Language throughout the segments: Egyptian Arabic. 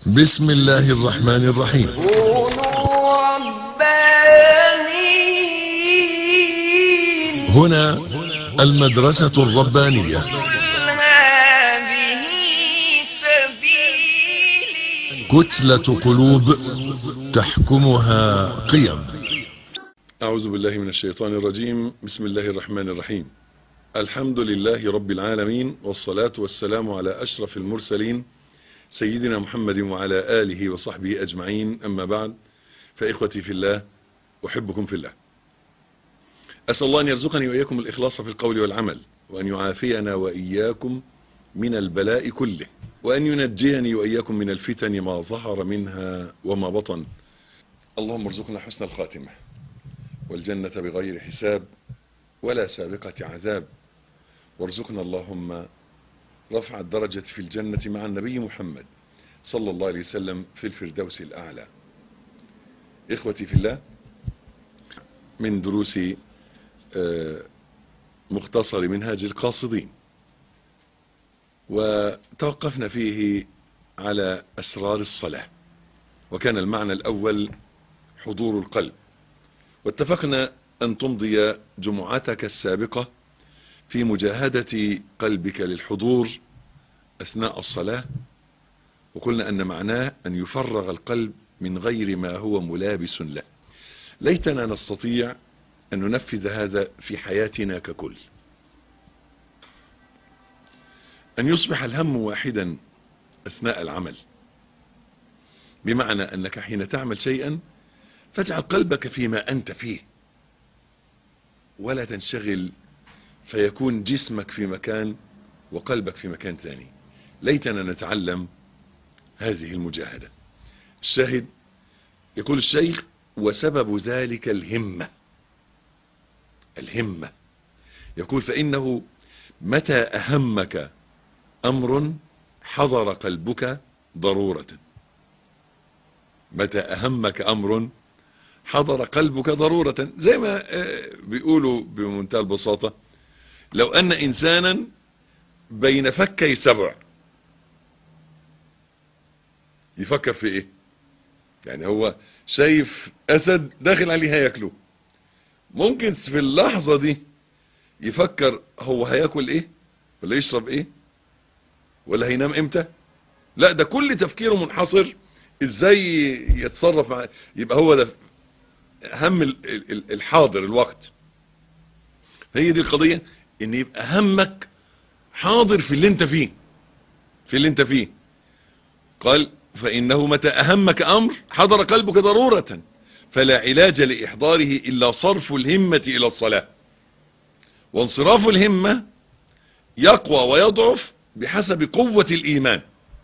بسم الله الرحمن الرحيم كونوا ربانيين هنا المدرسة الربانية قل هذه سبيلي كتلة قلوب تحكمها قيم أعوذ بالله من الشيطان الرجيم بسم الله الرحمن الرحيم الحمد لله رب العالمين والصلاة والسلام على أشرف المرسلين سيدنا محمد وعلى آله وصحبه أجمعين أما بعد فإخوتي في الله أحبكم في الله أسأل الله أن يرزقني وإياكم الإخلاص في القول والعمل وأن يعافينا وإياكم من البلاء كله وأن ينجيني وإياكم من الفتن ما ظهر منها وما بطن اللهم ارزقنا حسن الخاتمة والجنة بغير حساب ولا سابقة عذاب وارزقنا اللهم رفع الدرجة في الجنة مع النبي محمد صلى الله عليه وسلم في الفردوس الأعلى إخوتي في الله من دروس آه، مختصر منهاج القاصدين وتوقفنا فيه على أسرار الصلاة وكان المعنى الأول حضور القلب واتفقنا أن تمضي جمعتك السابقة في مجاهدة قلبك للحضور أثناء الصلاة وقلنا أن معناه أن يفرغ القلب من غير ما هو ملابس له ليتنا نستطيع أن ننفذ هذا في حياتنا ككل أن يصبح الهم واحدا أثناء العمل بمعنى أنك حين تعمل شيئا فاجعل قلبك فيما أنت فيه ولا تنشغل فيكون جسمك في مكان وقلبك في مكان ثاني ليتنا نتعلم هذه المجاهدة الشاهد يقول الشيخ وسبب ذلك الهمة الهمة يقول فإنه متى أهمك أمر حضر قلبك ضرورة متى أهمك أمر حضر قلبك ضرورة زي ما آه، بيقولوا بمنتهى البساطة لو أن إنسانا بين فكي سبع يفكر في إيه يعني هو شايف أسد داخل عليه هياكله ممكن في اللحظة دي يفكر هو هياكل إيه ولا يشرب إيه ولا هينام إمتى لا ده كل تفكيره منحصر إزاي يتصرف مع يبقى هو ده هم ال- ال- الحاضر الوقت هي دي القضية ان يبقى همك حاضر في اللي انت فيه في اللي انت فيه قال فإنه متى أهمك أمر حضر قلبك ضرورة فلا علاج لإحضاره إلا صرف الهمة إلى الصلاة وانصراف الهمة يقوى ويضعف بحسب قوة الإيمان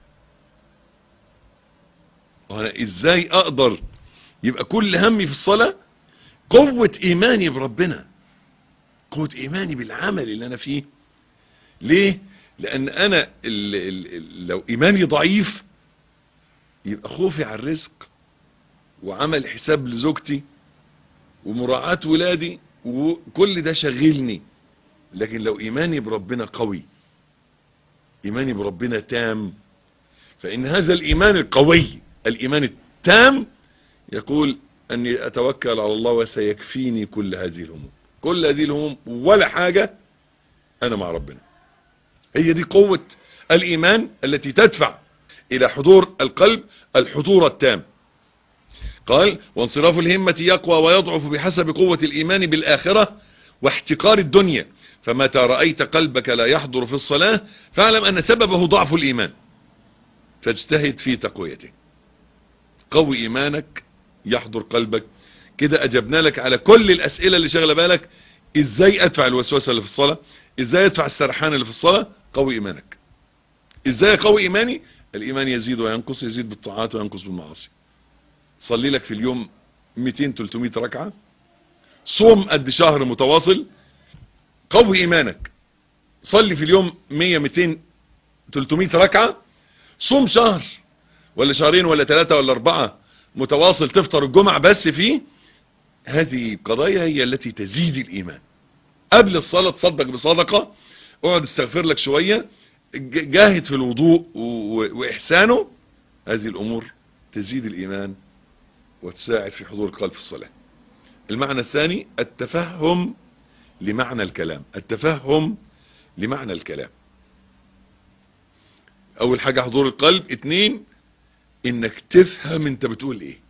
وأنا إزاي أقدر يبقى كل همي في الصلاة قوة إيماني بربنا قوة إيماني بالعمل اللي أنا فيه ليه؟ لأن أنا ال ال ال لو إيماني ضعيف يبقى خوفي على الرزق وعمل حساب لزوجتي ومراعاة ولادي وكل ده شغلني لكن لو إيماني بربنا قوي إيماني بربنا تام فإن هذا الإيمان القوي الإيمان التام يقول أني أتوكل على الله وسيكفيني كل هذه الهموم كل هذه الهموم ولا حاجة أنا مع ربنا هي دي قوة الإيمان التي تدفع إلى حضور القلب الحضور التام قال وانصراف الهمة يقوى ويضعف بحسب قوة الإيمان بالآخرة واحتقار الدنيا فمتى رأيت قلبك لا يحضر في الصلاة فاعلم أن سببه ضعف الإيمان فاجتهد في تقويته قوي إيمانك يحضر قلبك كده أجبنا لك على كل الأسئلة اللي شغله بالك إزاي أدفع الوسوسة اللي في الصلاة إزاي أدفع السرحان اللي في الصلاة قوي إيمانك إزاي قوي إيماني الإيمان يزيد وينقص يزيد بالطاعات وينقص بالمعاصي صلي لك في اليوم 200-300 ركعة صوم قد شهر متواصل قوي إيمانك صلي في اليوم 100-200-300 ركعة صوم شهر ولا شهرين ولا ثلاثة ولا أربعة متواصل تفطر الجمعة بس فيه هذه القضايا هي التي تزيد الإيمان قبل الصلاة تصدق بصدقة اقعد استغفر لك شوية ج- جاهد في الوضوء و- و- وإحسانه هذه الامور تزيد الايمان وتساعد في حضور القلب في الصلاة المعنى الثاني التفهم لمعنى الكلام التفهم لمعنى الكلام اول حاجة حضور القلب اتنين انك تفهم انت بتقول ايه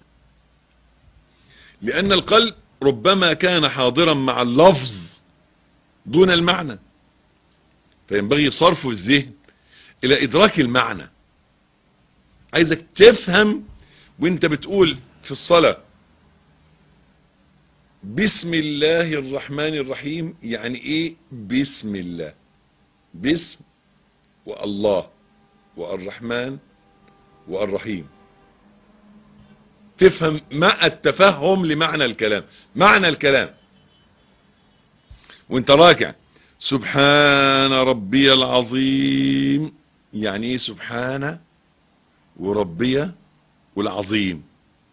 لان القلب ربما كان حاضرا مع اللفظ دون المعنى فينبغي صرف الذهن الى ادراك المعنى عايزك تفهم وانت بتقول في الصلاة بسم الله الرحمن الرحيم يعني ايه بسم الله بسم والله والرحمن والرحيم تفهم مع التفهم لمعنى الكلام معنى الكلام وانت راكع سبحان ربي العظيم يعني ايه سبحان وربي والعظيم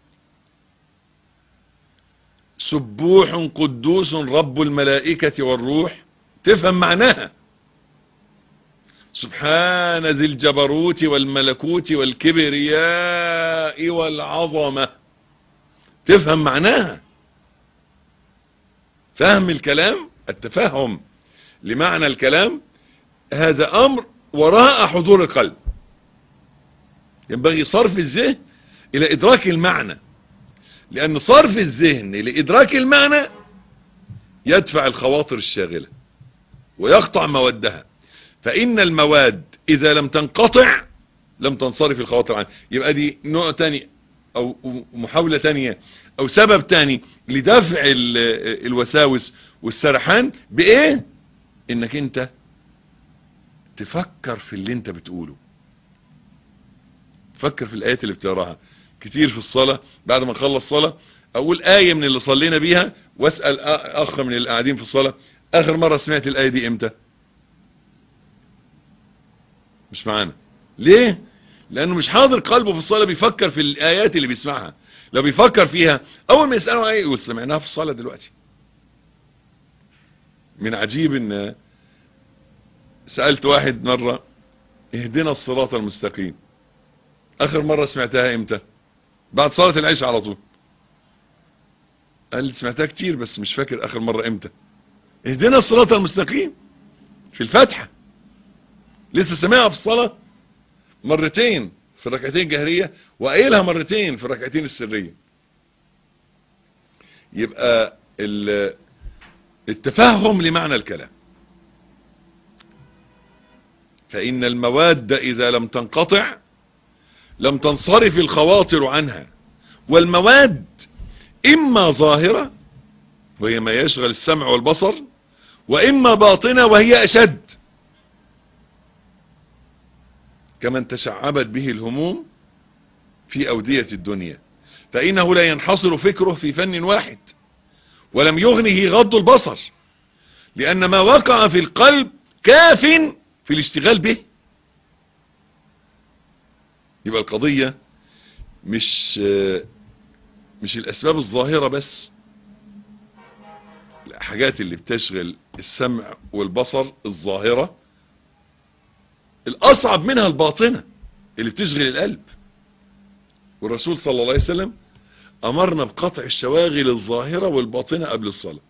سبوح قدوس رب الملائكة والروح تفهم معناها سبحان ذي الجبروت والملكوت والكبرياء والعظمة تفهم معناها فهم الكلام التفهم لمعنى الكلام هذا أمر وراء حضور القلب ينبغي صرف الذهن إلى إدراك المعنى لأن صرف الذهن لإدراك المعنى يدفع الخواطر الشاغلة ويقطع مودها فإن المواد إذا لم تنقطع لم تنصرف الخواطر عنه يبقى دي نوع تاني أو محاولة تانية أو سبب تاني لدفع الوساوس والسرحان بإيه إنك أنت تفكر في اللي أنت بتقوله فكر في الآيات اللي بتقراها كتير في الصلاة بعد ما نخلص صلاة أقول آية من اللي صلينا بيها واسأل أخ من اللي قاعدين في الصلاة آخر مرة سمعت الآية دي إمتى مش معانا ليه لأنه مش حاضر قلبه في الصلاة بيفكر في الآيات اللي بيسمعها لو بيفكر فيها أول ما يسألوا آية يقول سمعناها في الصلاة دلوقتي من عجيب ان سألت واحد مرة اهدنا الصراط المستقيم اخر مرة سمعتها امتى بعد صلاة العشاء على طول قال لي سمعتها كتير بس مش فاكر اخر مرة امتى اهدنا الصراط المستقيم في الفاتحة لسه سمعها في الصلاة مرتين في الركعتين الجهرية وقايلها مرتين في الركعتين السرية يبقى التفهم لمعنى الكلام فإن المواد إذا لم تنقطع لم تنصرف الخواطر عنها والمواد إما ظاهرة وهي ما يشغل السمع والبصر وإما باطنة وهي أشد كمن تشعبت به الهموم في أودية الدنيا فإنه لا ينحصر فكره في فن واحد ولم يغنه غض البصر لأن ما وقع في القلب كاف في الاشتغال به يبقى القضية مش مش الأسباب الظاهرة بس الحاجات اللي بتشغل السمع والبصر الظاهرة الأصعب منها الباطنة اللي بتشغل القلب والرسول صلى الله عليه وسلم أمرنا بقطع الشواغل الظاهرة والباطنة قبل الصلاة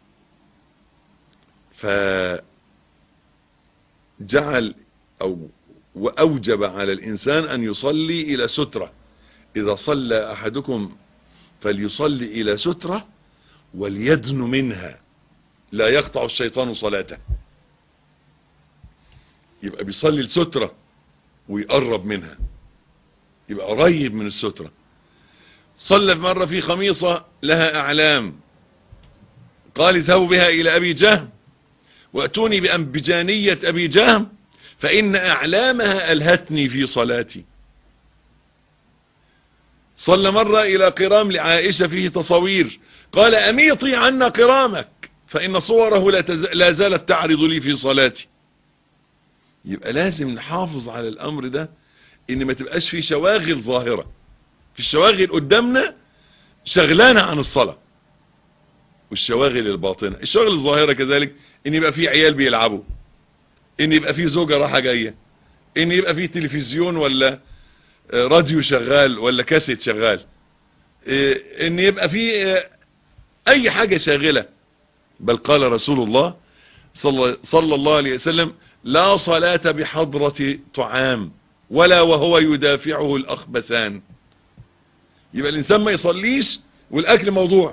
فجعل أو وأوجب على الإنسان أن يصلي إلى سترة إذا صلى أحدكم فليصلي إلى سترة وليدن منها لا يقطع الشيطان صلاته يبقى بيصلي السترة ويقرب منها يبقى قريب من السترة صلى في مرة في خميصة لها أعلام قال اذهبوا بها إلى أبي جهم وأتوني بأنبجانية أبي جهم فإن أعلامها ألهتني في صلاتي صلى مرة إلى قرام لعائشة فيه تصوير قال أميطي عنا قرامك فإن صوره لا زالت تعرض لي في صلاتي يبقى لازم نحافظ على الأمر ده إن ما تبقاش في شواغل ظاهرة في الشواغل قدامنا شغلانة عن الصلاة والشواغل الباطنة الشواغل الظاهرة كذلك ان يبقى في عيال بيلعبوا ان يبقى في زوجة راحة جاية ان يبقى في تلفزيون ولا آه، راديو شغال ولا كاسيت شغال آه، ان يبقى في آه، اي حاجة شاغلة بل قال رسول الله صلى, صلى الله عليه وسلم لا صلاة بحضرة طعام ولا وهو يدافعه الأخبثان يبقى الإنسان ما يصليش والأكل موضوع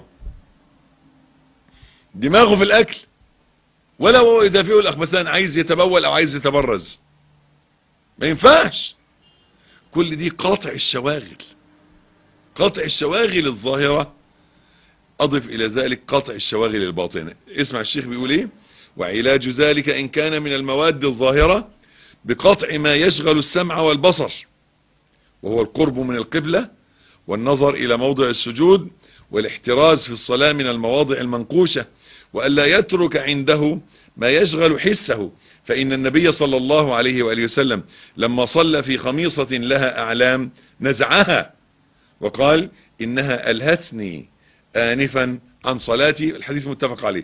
دماغه في الأكل ولا وهو يدافعه الأخبثان عايز يتبول أو عايز يتبرز ما ينفعش كل دي قاطع الشواغل قاطع الشواغل الظاهرة أضف إلى ذلك قطع الشواغل الباطنة اسمع الشيخ بيقول إيه وعلاج ذلك إن كان من المواد الظاهرة بقطع ما يشغل السمع والبصر وهو القرب من القبلة والنظر إلى موضع السجود والاحتراز في الصلاة من المواضع المنقوشة وألا يترك عنده ما يشغل حسه فإن النبي صلى الله عليه وآله وسلم لما صلى في خميصة لها أعلام نزعها وقال إنها ألهتني آنفا عن صلاتي الحديث متفق عليه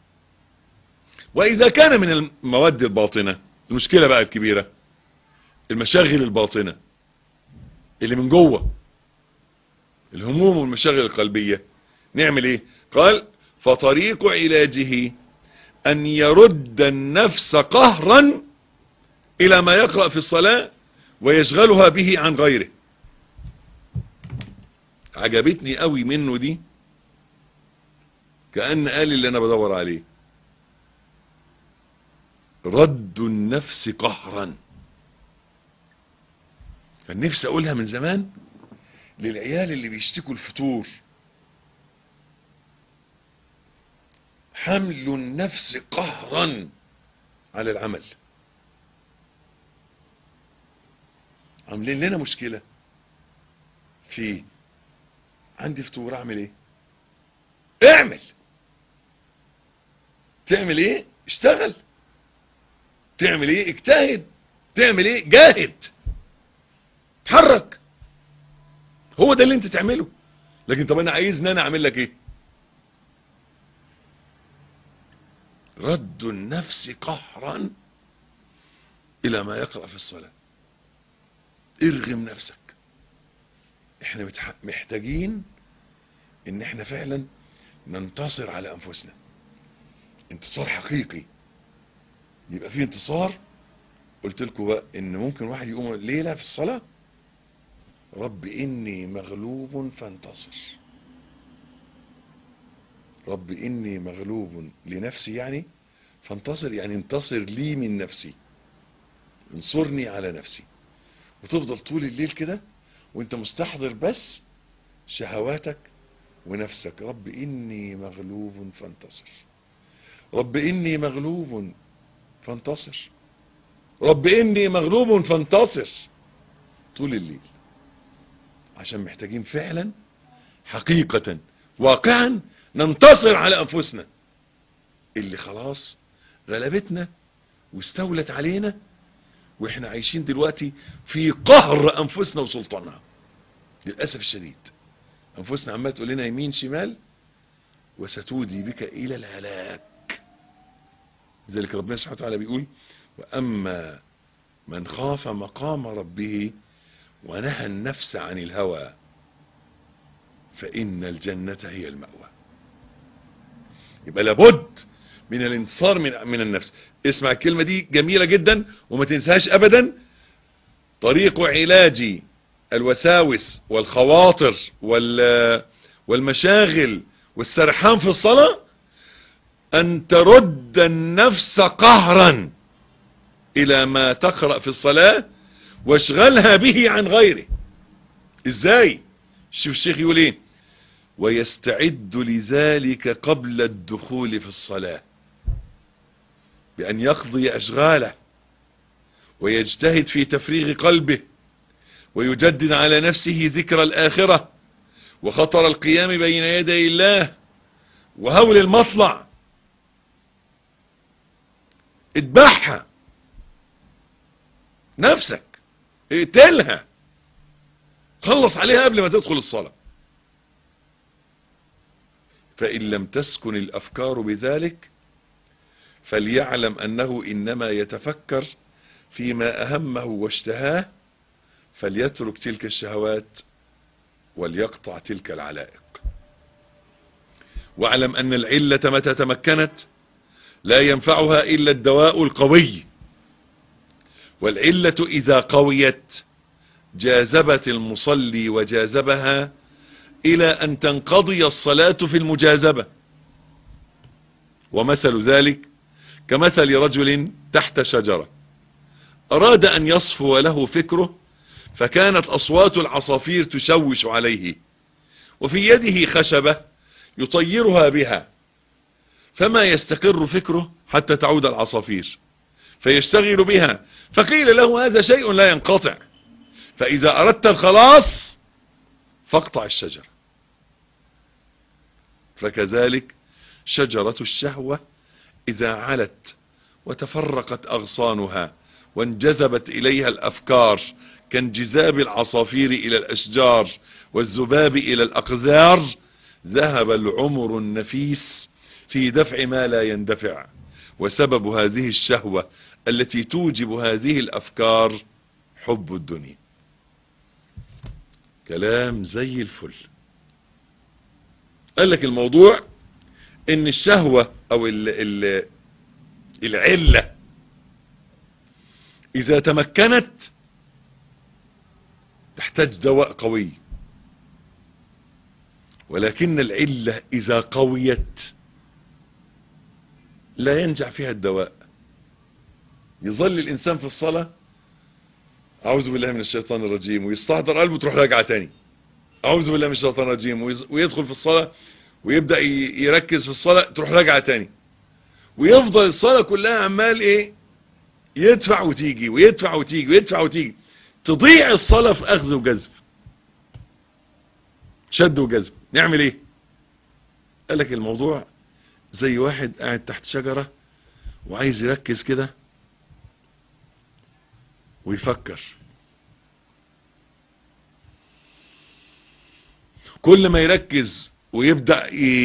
وإذا كان من المواد الباطنة المشكلة بقى الكبيرة المشاغل الباطنة اللي من جوه الهموم والمشاغل القلبية نعمل ايه قال فطريق علاجه ان يرد النفس قهرا الى ما يقرأ في الصلاة ويشغلها به عن غيره عجبتني قوي منه دي كأن قال اللي انا بدور عليه رد النفس قهرا كان نفسي اقولها من زمان للعيال اللي بيشتكوا الفتور حمل النفس قهرا على العمل عاملين لنا مشكلة في عندي فتور اعمل ايه اعمل تعمل ايه اشتغل تعمل ايه اجتهد تعمل ايه جاهد اتحرك هو ده اللي انت تعمله لكن طب انا عايزني انا اعمل لك ايه رد النفس قهرا الى ما يقرأ في الصلاة ارغم نفسك احنا متح- محتاجين ان احنا فعلا ننتصر على انفسنا انتصار حقيقي يبقى في انتصار قلت لكم بقى ان ممكن واحد يقوم ليلة في الصلاة رب اني مغلوب فانتصر رب اني مغلوب لنفسي يعني فانتصر يعني انتصر لي من نفسي انصرني على نفسي وتفضل طول الليل كده وانت مستحضر بس شهواتك ونفسك رب اني مغلوب فانتصر رب اني مغلوب فانتصر رب اني مغلوب فانتصر طول الليل عشان محتاجين فعلا حقيقة واقعا ننتصر على انفسنا اللي خلاص غلبتنا واستولت علينا واحنا عايشين دلوقتي في قهر انفسنا وسلطانها للأسف الشديد انفسنا عمال تقول لنا يمين شمال وستودي بك الى الهلاك لذلك ربنا سبحانه وتعالى بيقول واما من خاف مقام ربه ونهى النفس عن الهوى فإن الجنة هي المأوى يبقى لابد من الانتصار من, من النفس اسمع الكلمة دي جميلة جدا وما تنساش أبدا طريق علاج الوساوس والخواطر وال والمشاغل والسرحان في الصلاة أن ترد النفس قهرا إلى ما تقرأ في الصلاة واشغلها به عن غيره ازاي شوف الشيخ يقول ايه ويستعد لذلك قبل الدخول في الصلاة بأن يقضي أشغاله ويجتهد في تفريغ قلبه ويجدد على نفسه ذكر الآخرة وخطر القيام بين يدي الله وهول المطلع اتبعها نفسك اقتلها خلص عليها قبل ما تدخل الصلاة فإن لم تسكن الأفكار بذلك فليعلم أنه إنما يتفكر فيما أهمه واشتهاه فليترك تلك الشهوات وليقطع تلك العلائق واعلم ان العلة متى تمكنت لا ينفعها الا الدواء القوي والعلة اذا قويت جاذبت المصلي وجاذبها الى ان تنقضي الصلاة في المجاذبة ومثل ذلك كمثل رجل تحت شجرة اراد ان يصفو له فكره فكانت اصوات العصافير تشوش عليه وفي يده خشبة يطيرها بها فما يستقر فكره حتى تعود العصافير فيشتغل بها فقيل له هذا شيء لا ينقطع فإذا أردت الخلاص فاقطع الشجرة فكذلك شجرة الشهوة إذا علت وتفرقت أغصانها وانجذبت إليها الأفكار كانجذاب العصافير إلى الأشجار والذباب إلى الأقذار ذهب العمر النفيس في دفع ما لا يندفع وسبب هذه الشهوة التي توجب هذه الأفكار حب الدنيا كلام زي الفل قال لك الموضوع ان الشهوة او ال ال العلة اذا تمكنت تحتاج دواء قوي ولكن العلة اذا قويت لا ينجح فيها الدواء يظل الانسان في الصلاة اعوذ بالله من الشيطان الرجيم ويستحضر قلبه تروح راجعة تاني اعوذ بالله من الشيطان الرجيم ويدخل في الصلاة ويبدأ يركز في الصلاة تروح راجعة تاني ويفضل الصلاة كلها عمال ايه يدفع وتيجي ويدفع وتيجي ويدفع وتيجي تضيع الصلاة في اخذ وجذب شد وجذب نعمل ايه قال لك الموضوع زي واحد قاعد تحت شجرة وعايز يركز كده ويفكر كل ما يركز ويبدأ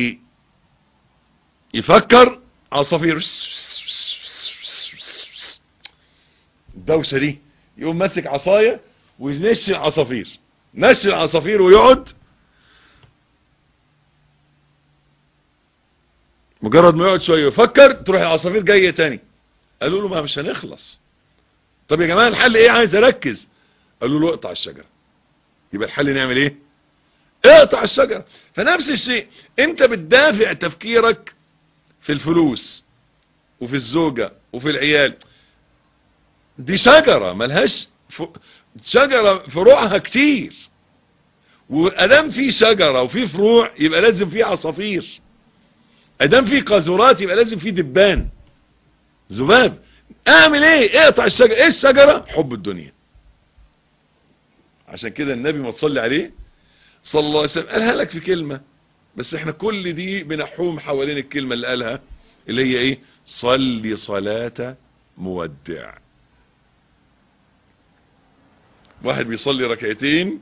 يفكر عصافير الدوشة دي يقوم ماسك عصاية وينشي العصافير نشي العصافير ويقعد مجرد ما يقعد شوية يفكر تروح العصافير جاية تاني قالوا له ما مش هنخلص طب يا جماعة الحل ايه عايز اركز قالوا له اقطع الشجرة يبقى الحل نعمل ايه اقطع الشجرة فنفس الشيء انت بتدافع تفكيرك في الفلوس وفي الزوجة وفي العيال دي شجرة ملهاش ف... شجرة فروعها كتير وادام في شجرة وفي فروع يبقى لازم في عصافير ادام في قاذورات يبقى لازم في دبان ذباب اعمل ايه اقطع الشجرة ايه الشجرة حب الدنيا عشان كده النبي ما تصلي عليه صلى الله عليه وسلم قالها لك في كلمة بس احنا كل دي بنحوم حوالين الكلمة اللي قالها اللي هي ايه صلي صلاة مودع واحد بيصلي ركعتين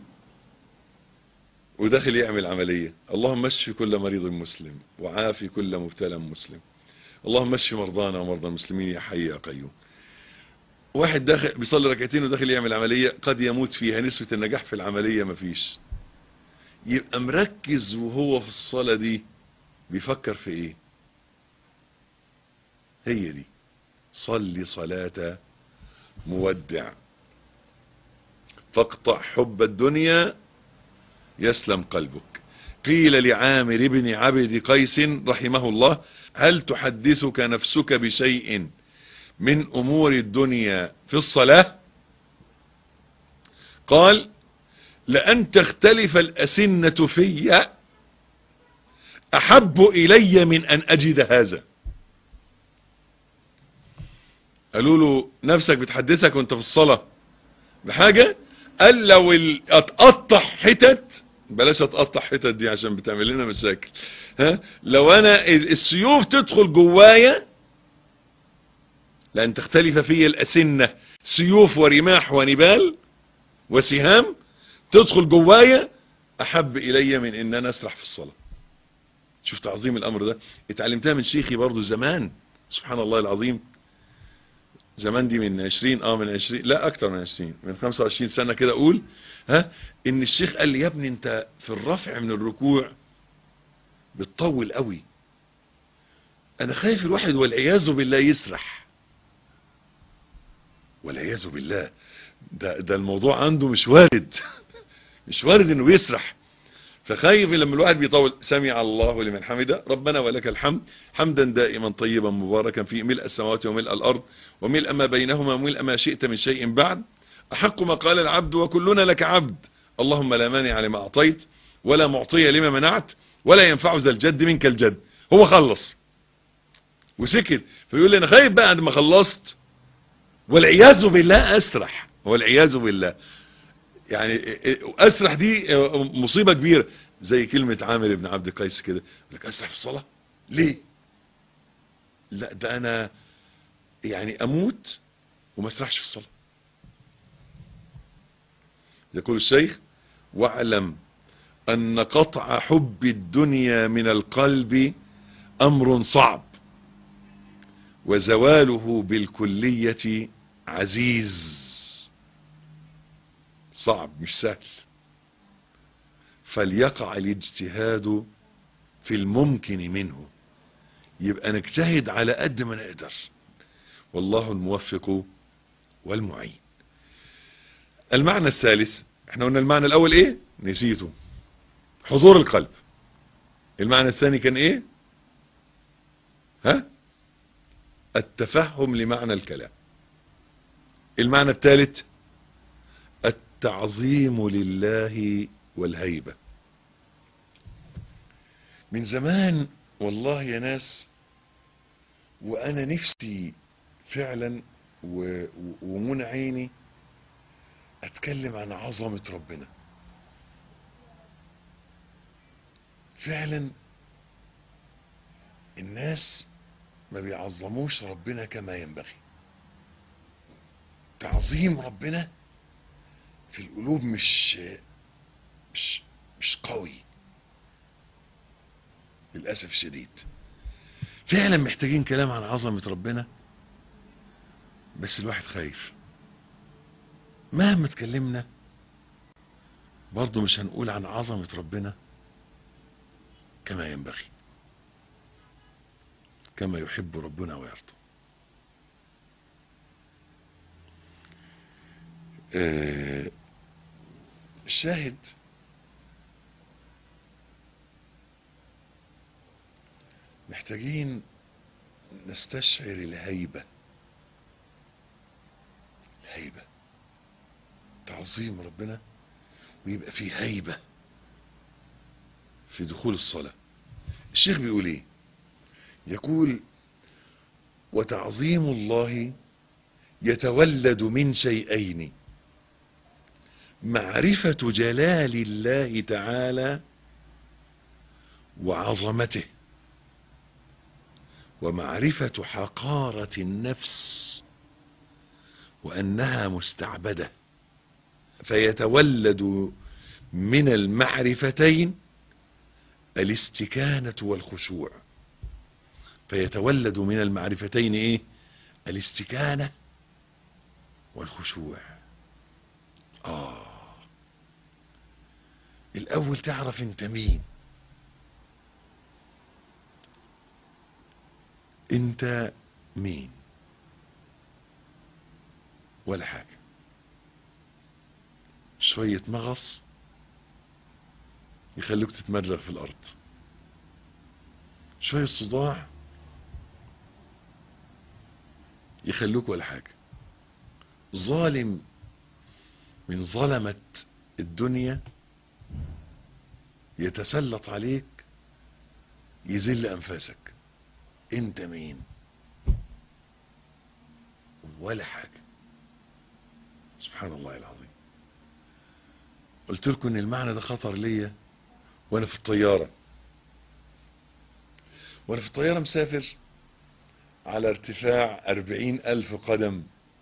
وداخل يعمل عملية اللهم اشفي كل مريض مسلم وعافي كل مبتلى مسلم اللهم اشفي مرضانا ومرضى المسلمين يا حي يا قيوم واحد داخل بيصلي ركعتين وداخل يعمل عملية قد يموت فيها نسبة النجاح في العملية مفيش يبقى مركز وهو في الصلاة دي بيفكر في ايه هي دي صلي صلاة مودع فاقطع حب الدنيا يسلم قلبك قيل لعامر بن عبد قيس رحمه الله هل تحدثك نفسك بشيء من امور الدنيا في الصلاة قال لأن تختلف الأسنة في أحب إلي من أن أجد هذا قالوا له نفسك بتحدثك وانت في الصلاة بحاجة قال لو اتقطع حتت بلاش اتقطع حتت دي عشان بتعمل لنا مشاكل ها لو انا السيوف تدخل جوايا لان تختلف في الاسنة سيوف ورماح ونبال وسهام تدخل جوايا احب الي من ان انا اسرح في الصلاة شوف تعظيم الامر ده اتعلمتها من شيخي برضو زمان سبحان الله العظيم زمان دي من 20 اه من 20 لا اكتر من 20 من 25 سنة كده اقول ها ان الشيخ قال لي يا ابني انت في الرفع من الركوع بتطول قوي انا خايف الواحد والعياذ بالله يسرح والعياذ بالله ده, ده الموضوع عنده مش وارد مش وارد انه يسرح فخايف لما الواحد بيطول سمع الله لمن حمده ربنا ولك الحمد حمدا دائما طيبا مباركا في ملء السماوات وملء الأرض وملء ما بينهما وملء ما شئت من شيء بعد أحق ما قال العبد وكلنا لك عبد اللهم لا مانع لما أعطيت ولا معطي لما منعت ولا ينفع ذا الجد منك الجد هو خلص وسكت فيقول لي أنا خايف بقى بعد ما خلصت والعياذ بالله أسرح والعياذ بالله يعني اسرح دي مصيبة كبيرة زي كلمة عامر بن عبد القيس كده يقول لك اسرح في الصلاة ليه لا ده انا يعني اموت وما اسرحش في الصلاة يقول الشيخ واعلم ان قطع حب الدنيا من القلب امر صعب وزواله بالكلية عزيز صعب مش سهل فليقع الاجتهاد في الممكن منه يبقى نجتهد على قد ما نقدر والله الموفق والمعين المعنى الثالث احنا قلنا المعنى الاول ايه نسيته حضور القلب المعنى الثاني كان ايه ها التفهم لمعنى الكلام المعنى الثالث التعظيم لله والهيبة من زمان والله يا ناس وانا نفسي فعلا و- و- ومنى عيني اتكلم عن عظمة ربنا فعلا الناس ما بيعظموش ربنا كما ينبغي تعظيم ربنا في القلوب مش مش مش قوي للأسف الشديد فعلا محتاجين كلام عن عظمة ربنا بس الواحد خايف مهما اتكلمنا برضه مش هنقول عن عظمة ربنا كما ينبغي كما يحب ربنا ويرضى آه، الشاهد محتاجين نستشعر الهيبة الهيبة تعظيم ربنا ويبقى فيه هيبة في دخول الصلاة الشيخ بيقول ايه يقول وتعظيم الله يتولد من شيئين معرفة جلال الله تعالى وعظمته ومعرفة حقارة النفس وأنها مستعبدة فيتولد من المعرفتين الاستكانة والخشوع فيتولد من المعرفتين ايه الاستكانة والخشوع آه الأول تعرف انت مين انت مين ولا حاجة شوية مغص يخلوك تتمرغ في الأرض شوية صداع يخلوك ولا حاجة ظالم من ظلمة الدنيا يتسلط عليك يذل أنفاسك انت مين ولا حاجة سبحان الله العظيم قلت لكم ان المعنى ده خطر ليا وانا في الطيارة وانا في الطيارة مسافر على ارتفاع أربعين ألف قدم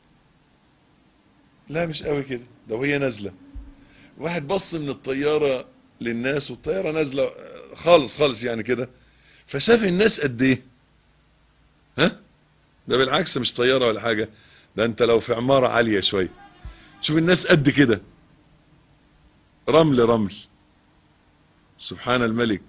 لا مش قوي كده ده وهي نازلة واحد بص من الطيارة للناس والطيارة نازلة خالص خالص يعني كده فشاف الناس قد ايه ها ده بالعكس مش طيارة ولا حاجة ده انت لو في عمارة عالية شوية شوف الناس قد كده رمل رمل سبحان الملك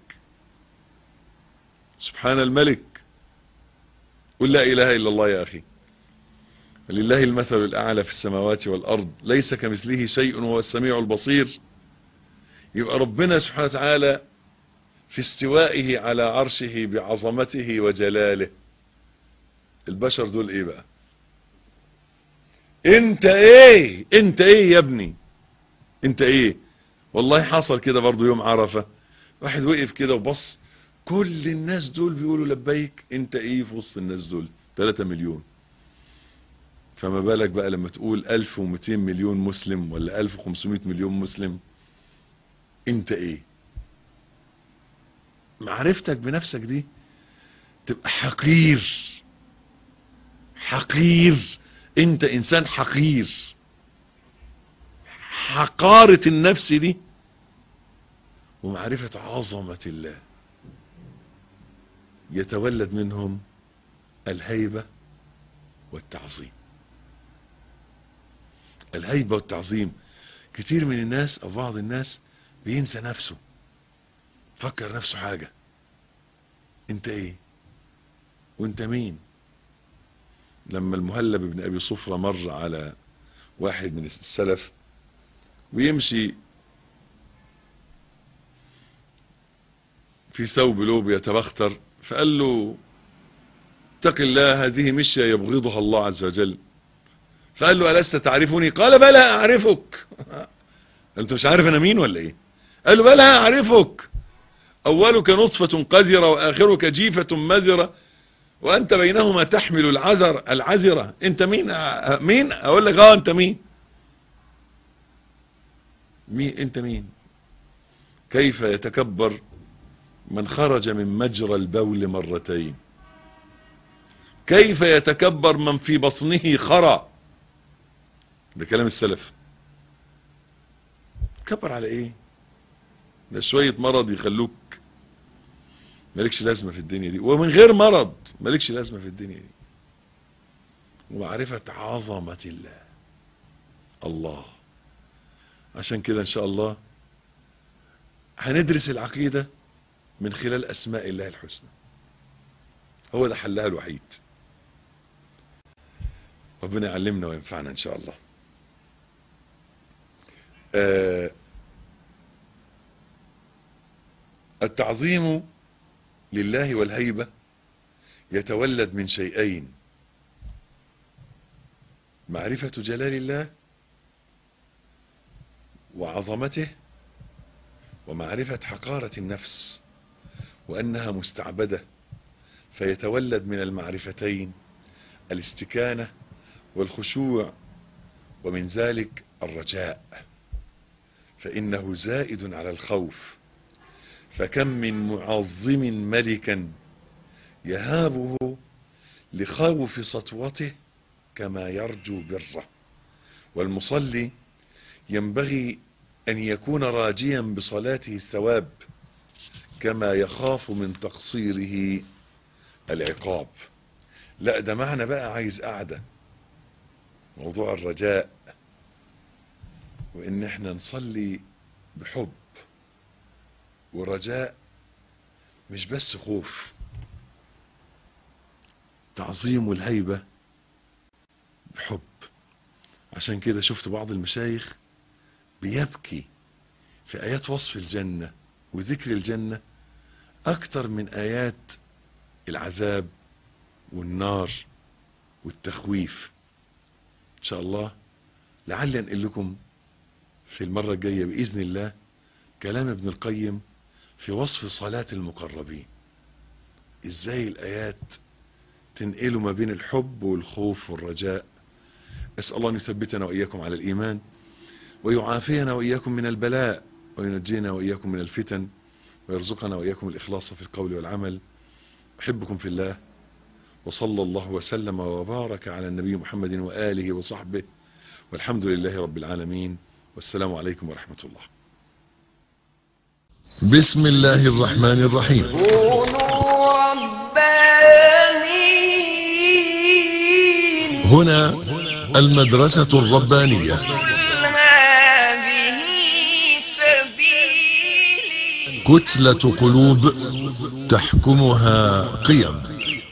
سبحان الملك قل لا اله الا الله يا اخي لله المثل الاعلى في السماوات والارض ليس كمثله شيء وهو السميع البصير يبقى ربنا سبحانه وتعالى في استوائه على عرشه بعظمته وجلاله البشر دول ايه بقى انت ايه انت ايه يا ابني انت ايه والله حصل كده برضو يوم عرفة واحد وقف كده وبص كل الناس دول بيقولوا لبيك انت ايه في وسط الناس دول 3 مليون فما بالك بقى لما تقول 1200 مليون مسلم ولا 1500 مليون مسلم انت ايه معرفتك بنفسك دي تبقى حقير حقير انت انسان حقير حقارة النفس دي ومعرفة عظمة الله يتولد منهم الهيبة والتعظيم الهيبة والتعظيم كتير من الناس او بعض الناس بينسى نفسه فكر نفسه حاجة انت ايه وانت مين لما المهلب بن ابي صفرة مر على واحد من السلف ويمشي في ثوب لوب يتبختر فقال له اتق الله هذه مشية يبغضها الله عز وجل فقال له ألست تعرفني قال بلى أعرفك أنت مش عارف أنا مين ولا إيه قال له بلى أعرفك أولك نطفة قذرة وآخرك جيفة مذرة وأنت بينهما تحمل العذر العذرة أنت مين مين أقول لك آه أنت مين مين أنت مين كيف يتكبر من خرج من مجرى البول مرتين كيف يتكبر من في بطنه خرى ده كلام السلف كبر على ايه ده شوية مرض يخلوك مالكش لازمة في الدنيا دي ومن غير مرض مالكش لازمة في الدنيا دي ومعرفة عظمة الله الله عشان كده ان شاء الله هندرس العقيدة من خلال اسماء الله الحسنى هو ده حلها الوحيد ربنا يعلمنا وينفعنا ان شاء الله آه التعظيم لله والهيبة يتولد من شيئين معرفة جلال الله وعظمته ومعرفة حقارة النفس وأنها مستعبدة فيتولد من المعرفتين الاستكانة والخشوع ومن ذلك الرجاء فإنه زائد على الخوف فكم من معظم ملكا يهابه لخوف سطوته كما يرجو بره والمصلي ينبغي أن يكون راجيا بصلاته الثواب كما يخاف من تقصيره العقاب لا ده معنى بقى عايز قعدة موضوع الرجاء وان احنا نصلي بحب ورجاء مش بس خوف تعظيم والهيبة بحب عشان كده شفت بعض المشايخ بيبكي في ايات وصف الجنة وذكر الجنة اكتر من ايات العذاب والنار والتخويف ان شاء الله لعل انقل لكم في المرة الجاية بإذن الله كلام ابن القيم في وصف صلاة المقربين ازاي الآيات تنقلوا ما بين الحب والخوف والرجاء أسأل الله أن يثبتنا وإياكم على الإيمان ويعافينا وإياكم من البلاء وينجينا وإياكم من الفتن ويرزقنا وإياكم الإخلاص في القول والعمل أحبكم في الله وصلى الله وسلم وبارك على النبي محمد وآله وصحبه والحمد لله رب العالمين والسلام عليكم ورحمة الله بسم الله الرحمن الرحيم كونوا ربانيين هنا المدرسة الربانية قل هذه سبيلي كتلة قلوب تحكمها قيم